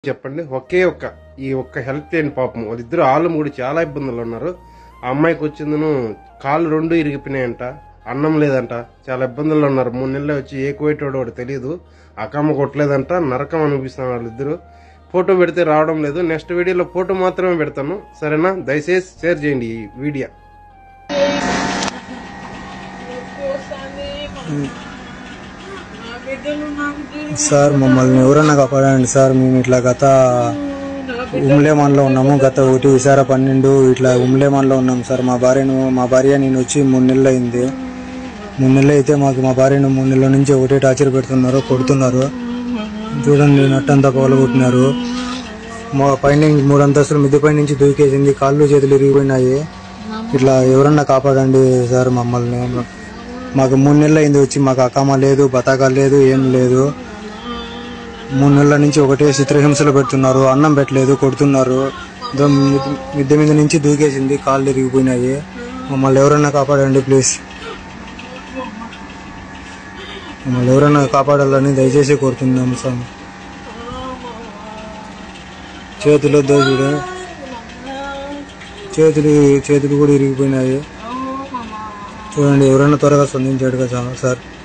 చెప్పండి ఒకే ఒక్క ఈ ఒక్క హెల్త్ ఏంటి పాపం వాళ్ళిద్దరు ఆళ్ళు మూడు చాలా ఇబ్బందులు ఉన్నారు ఆ అమ్మాయికి వచ్చిందను కాళ్ళు రెండు ఇరిగిపోయినాయంట అన్నం లేదంట చాలా ఇబ్బందుల్లో ఉన్నారు మూడు నెలలు వచ్చి ఏ కోయేటోడు వాడు తెలియదు అకమ్మ కొట్టలేదంట నరకం అనిపిస్తున్నారు వాళ్ళిద్దరు ఫోటో పెడితే రావడం లేదు నెక్స్ట్ వీడియోలో ఫోటో మాత్రమే పెడతాను సరేనా దయచేసి షేర్ చేయండి ఈ వీడియో నా బిడ్డలు నాకు తిరిగి సార్ మమ్మల్ని ఎవరన్నా కాపాడండి సార్ మేము ఇట్లా గత ఉమ్లేమాన్లో ఉన్నాము గత ఒకటి విసార పన్నెండు ఇట్లా ఉమ్లేమాన్లో ఉన్నాం సార్ మా భార్యను మా భార్య నేను వచ్చి మూడు నెలలు అయింది మూడు నెలలు అయితే మాకు మా భార్యను మూడు నెలల నుంచి ఒకటే టార్చర్ పెడుతున్నారు కొడుతున్నారు చూడండి నట్టంతా పగలగొట్టినారు మా పైన మూడు అంతస్తులు మిద్దె పై నుంచి దూకేసింది కాళ్ళు చేతులు ఇరిగిపోయినాయి ఇట్లా ఎవరన్నా కాపాడండి సార్ మమ్మల్ని మాకు మూడు నెలలు అయింది వచ్చి మాకు అకామ లేదు బతాకా లేదు ఏం లేదు మూడు నెలల నుంచి ఒకటే చిత్రహింసలు పెడుతున్నారు అన్నం పెట్టలేదు కొడుతున్నారు ఇదో మిద్ద- మిద్దె మీద నుంచి దూకేసింది కాళ్ళు ఇరిగిపోయినాయి మమ్మల్ని ఎవరన్నా కాపాడండి ప్లీజ్ మమ్మల్ని ఎవరన్నా కాపాడాలని దయచేసి కోరుతున్నాము సార్ చేతిలో దోచుడు చేతులు చేతులు కూడా ఇరిగిపోయినాయి చూడండి ఎవరైనా త్వరగా స్పందించాడు కదా సార్